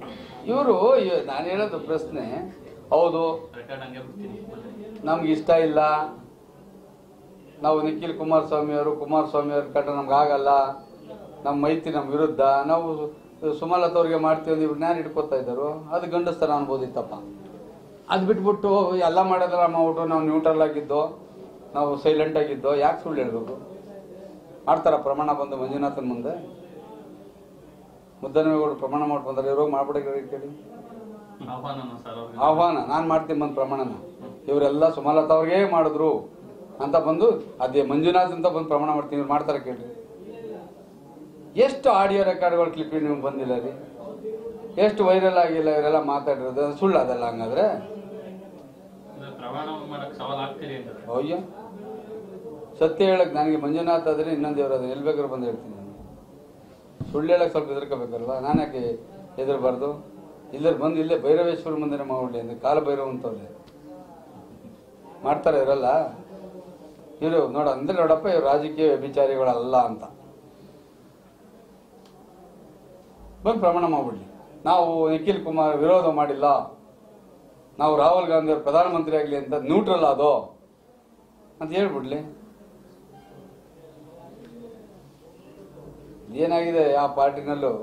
ಇವರು ನಾನು ಹೇಳೋದು ಪ್ರಶ್ನೆ ಹೌದು ರೆಕಾರ್ಡ್ ಹಂಗೆ ಬಿಡ್ತೀನಿ ನಮ್ಗೆ ಇಷ್ಟ ಇಲ್ಲ ನಾವು ನಿಖಿಲ್ ಕುಮಾರಸ್ವಾಮಿ ಅವರು ಕುಮಾರಸ್ವಾಮಿ ಅವ್ರ ಕಂಡ್ರೆ ನಮ್ಗೆ ಆಗಲ್ಲ ನಮ್ಮ ಮೈತ್ರಿ ನಮ್ಮ ವಿರುದ್ಧ ನಾವು ಸುಮಲತಾ ಅವ್ರಿಗೆ ಮಾಡ್ತೀವಿ ಅಂದ್ರೆ ಇವ್ರು ನ್ಯಾಯ ಇಟ್ಕೋತಾ ಇದ್ದರು ಅದು ಗಂಡಸ್ತರ ಅನ್ಬೋದಿತ್ತಪ್ಪ ಅದು ಬಿಟ್ಬಿಟ್ಟು ಎಲ್ಲ ಮಾಡೋದಲ್ಲ ಮಾಡ್ಬಿಟ್ಟು ನಾವು ನ್ಯೂಟ್ರಲ್ ಆಗಿದ್ದೋ ನಾವು ಸೈಲೆಂಟ್ ಆಗಿದ್ದೋ ಯಾಕೆ ಸುಳ್ಳು ಹೇಳ್ಬೇಕು ಮಾಡ್ತಾರ ಪ್ರಮಾಣ ಬಂದು ಮಂಜುನಾಥನ್ ಮುಂದೆ ಮುದ್ದನವೇಗೌಡರು ಪ್ರಮಾಣ ಮಾಡಿ ಬಂದ್ರೆ ಇರೋ ಮಾಡ್ಬಿಡಿ ಕೇಳಿ ಆಹ್ವಾನನ ಸರ್ ಅವ್ರಿಗೆ ಆಹ್ವಾನ ನಾನು ಮಾಡ್ತೀನಿ ಬಂದು ಪ್ರಮಾಣನ ಇವರೆಲ್ಲ ಸುಮಲತಾ ಅವ್ರಿಗೆ ಮಾಡಿದ್ರು ಅಂತ ಬಂದು ಅದೇ ಮಂಜುನಾಥ್ ಅಂತ ಬಂದು ಪ್ರಮಾಣ ಮಾಡ್ತೀನಿ ಇವ್ರು ಮಾಡ್ತಾರೆ ಕೇಳಿ ಎಷ್ಟು ಆಡಿಯೋ ರೆಕಾರ್ಡ್ಗಳು ಕ್ಲಿಪ್ ನಿಮ್ಗೆ ಬಂದಿಲ್ಲ ರೀ ಎಷ್ಟು ವೈರಲ್ ಆಗಿಲ್ಲ ಇವರೆಲ್ಲ ಮಾತಾಡಿರೋದು ಅದು ಸುಳ್ಳು ಅದೆಲ್ಲ ಹಂಗಾದ್ರೆ ಅಂದ್ರೆ ಪ್ರಮಾಣ ಮಾಡಕ್ ಸವಾಲ್ ಆಗ್ತೀರಿ ಅಂದ್ರೆ ಅಯ್ಯೋ ಸತ್ಯ ಹೇಳಕ್ ನನಗೆ ಮಂಜುನಾಥ್ ಆದ್ರೆ ಇನ್ನೊಂದು ದೇವ್ರ ಅದ್ರೆ ಎಲ್ಲಿ ಬೇಕಾದ್ರೂ ಬಂದು ಹೇಳ್ತೀನಿ ನಾನು ಸುಳ್ಳು ಹೇಳಕ್ ಸ್ವಲ್ಪ ಹೆದರ್ಕೋಬೇಕಲ್ವಾ ನಾನು ಯಾಕೆ ಹೆದರ್ಬಾರ್ದು ಇಲ್ಲರ್ ಬಂದು ಇಲ್ಲೇ ಭೈರವೇಶ್ವರ ಮುಂದೆ ಮಾಡ್ಲಿ ಅಂದ್ರೆ ಕಾಲ ಭೈರವ ಅಂತವ್ರೆ ಮಾಡ್ತಾರೆ ಇವರೆಲ್ಲ ಇವರು ನೋಡ ಅಂದ್ರೆ ನೋಡಪ್ಪ ಇವ್ರು ರಾಜಕೀಯ ವ್ಯಭಿಚಾರಿಗಳಲ್ಲ ಅಂತ ಬಂದು ಪ್ರಮಾಣ ಮಾಡ್ಬಿಡ್ಲಿ ನಾವು ನಿಖಿಲ್ ಕುಮಾರ್ ವಿರೋಧ ಮಾಡಿಲ್ಲ ನಾವು ರಾಹುಲ್ ಗಾಂಧಿ ಅವರು ಪ್ರಧಾನಮಂತ್ರಿ ಆಗಲಿ ಅಂತ ನ್ಯೂಟ್ರಲ್ ಅದೋ ಅಂತ ಹೇಳ್ಬಿಡ್ಲಿ ಏನಾಗಿದೆ ಆ ಪಾರ್ಟಿನಲ್ಲೂ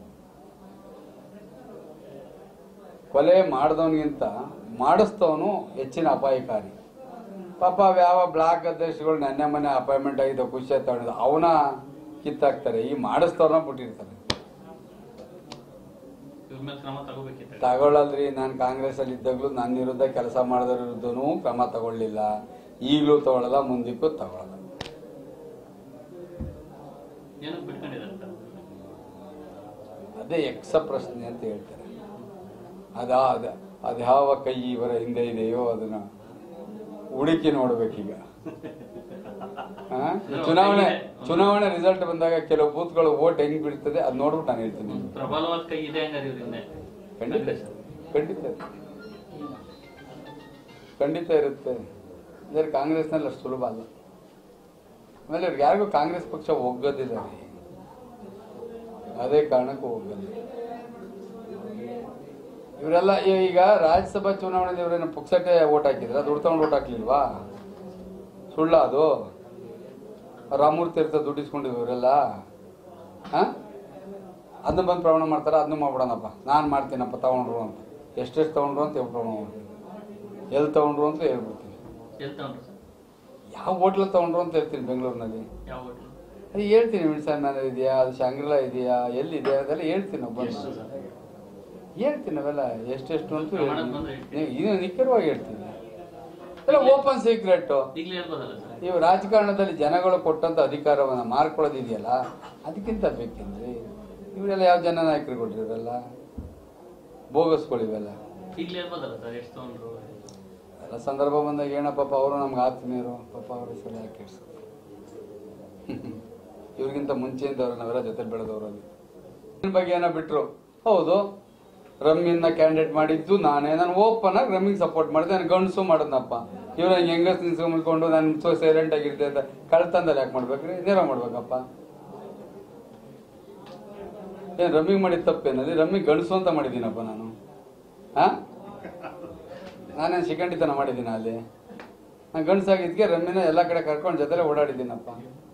ಕೊಲೆ ಮಾಡಿದವನಿಗಿಂತ ಮಾಡಿಸ್ತವನು ಹೆಚ್ಚಿನ ಅಪಾಯಕಾರಿ ಪಾಪ ಅವ್ ಯಾವ ಬ್ಲಾಕ್ ಅಧ್ಯಕ್ಷಗಳು ನೆನ್ನೆ ಮನೆ ಅಪಾಯಿಂಟ್ಮೆಂಟ್ ಆಗಿದ್ದ ಖುಷಿ ತಗೊಂಡಿದ್ದ ಅವನ ಕಿತ್ತಾಕ್ತಾರೆ ಈ ಮಾಡಿಸ್ತವ್ರನ್ನ ಬಿಟ್ಟಿರ್ತಾರೆ ಇವ್ರ ಮೇಲೆ ಕ್ರಮ ತಗೋಬೇಕಿತ್ತು ತಗೊಳ್ಳಲ್ರಿ ನಾನು ಕಾಂಗ್ರೆಸ್ ಅಲ್ಲಿ ಇದ್ದಾಗಲೂ ನನ್ನ ವಿರುದ್ಧ ಕೆಲಸ ಮಾಡಿದ್ರ ವಿರುದ್ಧನೂ ಕ್ರಮ ತಗೊಳ್ಳಿಲ್ಲ ಈಗಲೂ ತಗೊಳ್ಳಲ್ಲ ಮುಂದಕ್ಕೂ ತಗೊಳ್ಳಲ್ಲ ಏನಕ್ಕೆ ಬಿಟ್ಕೊಂಡಿದ್ದಾರೆ ಸರ್ ಅದೇ ಯಕ್ಷ ಪ್ರಶ್ನೆ ಅಂತ ಹೇಳ್ತಾರೆ ಅದ ಅದ ಅದ್ಯಾವ ಕೈ ಇವರ ಹಿಂದೆ ಇದೆಯೋ ಅದನ್ನ ಹುಡುಕಿ ನೋಡ್ಬೇಕೀಗ ಆ? ಚುನಾವಣೆ ಚುನಾವಣೆ ರಿಸಲ್ಟ್ ಬಂದಾಗ ಕೆಲವು ಬೂತ್ಗಳು ಓಟ್ ಹೆಂಗ್ ಬೀಳ್ತದೆ ಅದ್ ನೋಡ್ಬಿಟ್ಟು ನಾನು ಹೇಳ್ತೀನಿ ಒಂದು ಪ್ರಬಲವಾದ ಕೈ ಇದೆ ಹಂಗಾರೆ ಇವ್ರಿಂದ ಖಂಡಿತ ಖಂಡಿತ ಖಂಡಿತ ಇರುತ್ತೆ ಅಂದ್ರೆ ಕಾಂಗ್ರೆಸ್ನಲ್ಲಿ ಅಷ್ಟು ಸುಲಭ ಅಲ್ಲ ಆಮೇಲೆ ಇವ್ರಿಗೆ ಯಾರಿಗೂ ಕಾಂಗ್ರೆಸ್ ಪಕ್ಷ ಒಗ್ಗೋದಿಲ್ಲ ರೀ ಅದೇ ಕಾರಣಕ್ಕೂ ಹೋಗಲ್ಲ ಇವರೆಲ್ಲ ಈ- ಈಗ ರಾಜ್ಯಸಭಾ ಚುನಾವಣೆಯಲ್ಲಿ ಇವರೇನು ಪುಕ್ಸಟ್ಟೆ ಓಟ್ ಹಾಕಿದ್ರ ದುಡ್ಡು ತಗೊಂಡು ಓಟ್ ಹಾಕ್ಲಿಲ್ವಾ ಸುಳ್ಳ ಅದು ರಾಮೂರ್ತಿ ಇರ್ತ ದುಡ್ಡು ಇಸ್ಕೊಂಡಿದ್ರು ಇವರೆಲ್ಲ ಹಾ ಅದನ್ನ ಬಂದು ಪ್ರಮಾಣ ಮಾಡ್ತಾರೆ ಅದನ್ನ ಮಾಡ್ಬಿಡೋಣಪ್ಪ ನಾನು ಮಾಡ್ತೀನಪ್ಪ ತಗೊಂಡ್ರು ಅಂತ ಎಷ್ಟೆಷ್ಟು ತಗೊಂಡ್ರು ಅಂತ ಹೇಳ್ ಪ್ರಮಾಣ ಮಾಡ್ತೀನಿ ಎಲ್ಲಿ ತಗೊಂಡ್ರು ಅಂತ ಹೇಳ್ಬಿಡ್ತೀನಿ ಎಲ್ಲಿ ತಗೊಂಡ್ರು ಸರ್ ಯಾವ ಹೋಟ್ಲಲ್ಲಿ ತಗೊಂಡ್ರು ಅಂತ ಹೇಳ್ತೀನಿ ಬೆಂಗಳೂರಿನಲ್ಲಿ ಯಾವ ಹೋಟ್ಲು ಅದು ಹೇಳ್ತೀನಿ ಮಿಡ್ಸನ್ ಮ್ಯಾನರ್ ಇದೆಯಾ ಅದು ಶಾಂಗ್ರಿಲಾ ಇದೆಯಾ ಎಲ್ಲಿದೆ ಅದೆಲ್ಲ ಹೇಳ್ತೀನಿ ಒಬ್ಬ ಹೇಳ್ತೀನಿ ಅವೆಲ್ಲ ಎಷ್ಟೆಷ್ಟು ಅಂತ ಪ್ರಮಾಣ ಬಂದ್ರೆ ಹೇಳ್ತೀನಿ. ಇದು ನಿಖರವಾಗಿ ಹೇಳ್ತೀನಿ ಎಲ್ಲ ಓಪನ್ ಸೀಕ್ರೆಟ್ ಈಗಲೇ ಹೇಳ್ಬೋದಲ್ಲ ಸರ್ ಇವು ರಾಜಕಾರಣದಲ್ಲಿ ಜನಗಳು ಕೊಟ್ಟಂತ ಅಧಿಕಾರವನ್ನ ಮಾರ್ಕೊಳ್ಳೋದಿದೆಯಲ್ಲ ಅದಕ್ಕಿಂತ ಬೇಕೇನ್ರಿ ಇವರೆಲ್ಲ ಯಾವ ಜನ ನಾಯಕರು ಕೊಟ್ರಿ ಇವೆಲ್ಲ ಬೋಗಸ್ಗಳಿವೆಲ್ಲ ಈಗಲೇ ಹೇಳ್ಬೋದಲ್ಲ ಸರ್ ಎಷ್ಟು ತಗೊಂಡ್ರು ಎಲ್ಲ ಸಂದರ್ಭ ಬಂದಾಗ ಏನ ಪಾಪ ಅವರು ನಮ್ಗೆ ಆತ್ಮೀಯರು ಪಾಪ ಅವ್ರ ಹೆಸರು ಯಾಕೆ ಇಡ್ಸೋದು? ಇವ್ರಿಗಿಂತ ಮುಂಚೆಯಿಂದ ಅವ್ರು ನಾವೆಲ್ಲ ಜೊತೆ ಬೆಳೆದವರು ಅಲ್ಲಿ ಇದ್ರ ಬಗ್ಗೆ ಏನೋ ಬಿಟ್ರು ಹೌದು ರಮ್ಮಿನ ಕ್ಯಾಂಡಿಡೇಟ್ ಮಾಡಿದ್ದು ನಾನೇ ನಾನು ಓಪನ್ ಆಗಿ ರಮ್ಮಿಗೆ ಸಪೋರ್ಟ್ ಮಾಡಿದೆ ನಾನು ಗಂಡಸು ಮಾಡಿದ್ನಪ್ಪ ಇವ್ರ ಹೆಂಗಸ್ ನಿನ್ಸ್ಕೊಂಡ್ಕೊಂಡು ನಾನು ಸೊ ಸೈಲೆಂಟ್ ಆಗಿರ್ತೆ ಅಂತ ಕಳ್ತಂದಲ್ಲಿ ಯಾಕೆ ಮಾಡ್ಬೇಕ್ರಿ ನೇರ ಮಾಡ್ಬೇಕಪ್ಪ ಏನ್ ರಮ್ಮಿಗೆ ಮಾಡಿದ ತಪ್ಪೇನಲ್ಲಿ ರಮ್ಮಿಗೆ ಗಂಡಸು ಅಂತ ಮಾಡಿದ್ದೀನಪ್ಪ ನಾನು ಹಾ ನಾನೇನು ಶಿಖಂಡಿತನ ಮಾಡಿದ್ದೀನ ಅಲ್ಲಿ ನಾನು ಗಂಡಸಾಗಿದ್ಕೆ ರಮ್ಮಿನ ಎಲ್ಲ ಕಡೆ ಕರ್ಕೊಂಡು ಜೊತೆಲೆ ಓಡಾಡಿದ್ದೀನಪ್ಪ